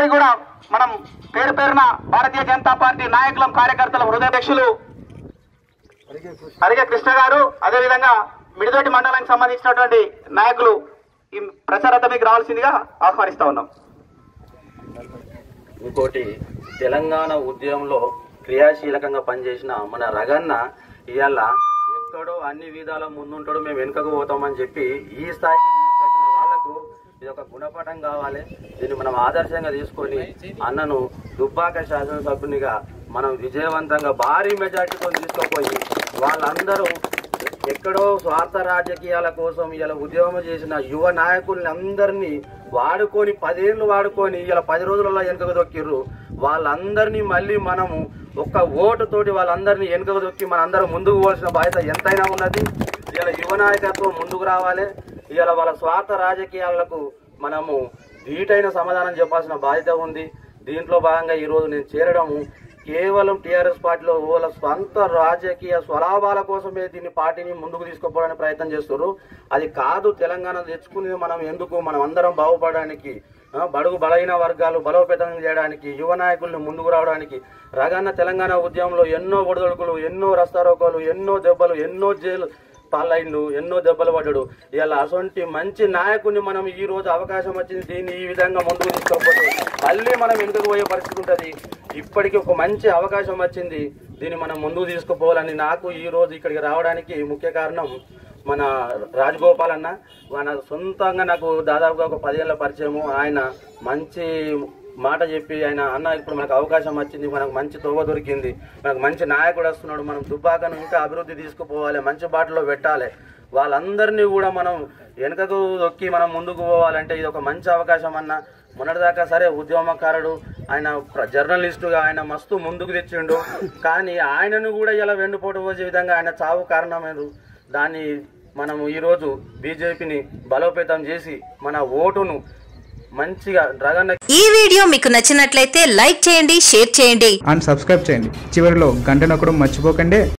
అందరికీ కూడా మనం పేరు పేరున భారతీయ జనతా పార్టీ నాయకులం కార్యకర్తల హృదయాధ్యక్షులు అరిగే కృష్ణ గారు అదేవిధంగా మిడిదోటి మండలానికి సంబంధించినటువంటి నాయకులు ఈ ప్రచారత మీకు రావాల్సిందిగా ఆహ్వానిస్తా ఉన్నాం ఇంకోటి తెలంగాణ ఉద్యమంలో క్రియాశీలకంగా పనిచేసిన మన రగన్న ఇవాళ ఎక్కడో అన్ని విధాల ముందుంటాడు మేము వెనుకకు పోతామని చెప్పి ఈ స్థాయికి తీసుకొచ్చిన వాళ్లకు ఇది ఒక గుణపాఠం కావాలి దీన్ని మనం ఆదర్శంగా తీసుకొని అన్నను దుబ్బాక శాసనసభ్యునిగా మనం విజయవంతంగా భారీ మెజార్టీతో తీసుకుపోయి వాళ్ళందరూ ఎక్కడో స్వార్థ రాజకీయాల కోసం ఇలా ఉద్యమం చేసిన యువ నాయకుల్ని అందరినీ వాడుకొని పదేళ్ళు వాడుకొని ఇలా పది రోజులలో వెనుకకు దొక్కిర్రు వాళ్ళందరినీ మళ్ళీ మనము ఒక్క ఓటుతోటి వాళ్ళందరినీ వెనుకకు దొక్కి మనందరం ముందుకు పోవాల్సిన బాధ్యత ఎంతైనా ఉన్నది ఇలా యువ నాయకత్వం ముందుకు రావాలి ఇలా వాళ్ళ స్వార్థ రాజకీయాలకు మనము ధీటైన సమాధానం చెప్పాల్సిన బాధ్యత ఉంది దీంట్లో భాగంగా ఈరోజు నేను చేరడము కేవలం టీఆర్ఎస్ పార్టీలో వాళ్ళ స్వంత రాజకీయ స్వలాభాల కోసమే దీన్ని పార్టీని ముందుకు తీసుకుపోవడానికి ప్రయత్నం చేస్తున్నారు అది కాదు తెలంగాణ తెచ్చుకునేది మనం ఎందుకు మనం అందరం బాగుపడడానికి ఆ, బడుగు బలైన వర్గాలు బలోపేతం చేయడానికి యువ నాయకుల్ని ముందుకు రావడానికి రగన్న తెలంగాణ ఉద్యమంలో ఎన్నో ఒడిదొడుకులు ఎన్నో రస్తారోకోలు ఎన్నో దెబ్బలు ఎన్నో జైలు పాలైండు ఎన్నో దెబ్బలు పడ్డాడు ఇలా అసొంటి మంచి నాయకుడిని మనం ఈ రోజు అవకాశం వచ్చింది దీన్ని ఈ విధంగా ముందుకు తీసుకోకపోతే మళ్ళీ మనం వెనుకకు పోయే పరిస్థితి ఉంటుంది ఇప్పటికి ఒక మంచి అవకాశం వచ్చింది దీన్ని మనం ముందుకు తీసుకుపోవాలని నాకు ఈ రోజు ఇక్కడికి రావడానికి ముఖ్య కారణం మన రాజగోపాల్ అన్న మన సొంతంగా నాకు దాదాపుగా ఒక పదేళ్ల పరిచయము ఆయన మంచి మాట చెప్పి ఆయన అన్న ఇప్పుడు మనకు అవకాశం వచ్చింది మనకు మంచి తోవ దొరికింది మనకు మంచి నాయకుడు వస్తున్నాడు మనం దుబ్బాకను ఇంకా అభివృద్ధి తీసుకుపోవాలి మంచి బాటలో పెట్టాలి వాళ్ళందరినీ కూడా మనం వెనుకకు దొక్కి మనం ముందుకు పోవాలంటే ఇది ఒక మంచి అవకాశం అన్న మొన్నటిదాకా సరే ఉద్యమకారుడు ఆయన ప్ర- జర్నలిస్టుగా ఆయన మస్తు ముందుకు తెచ్చిండు కానీ ఆయనను కూడా ఇలా వెన్నుపోటు పోసే విధంగా ఆయన చావు కారణమైన దాన్ని మనము ఈరోజు బీజేపీని బలోపేతం చేసి మన ఓటును మంచిగా డ్రగన్ ఈ వీడియో మీకు నచ్చినట్లయితే లైక్ చేయండి షేర్ చేయండి అండ్ సబ్స్క్రైబ్ చేయండి చివరిలో గంట నొక్కడం మర్చిపోకండి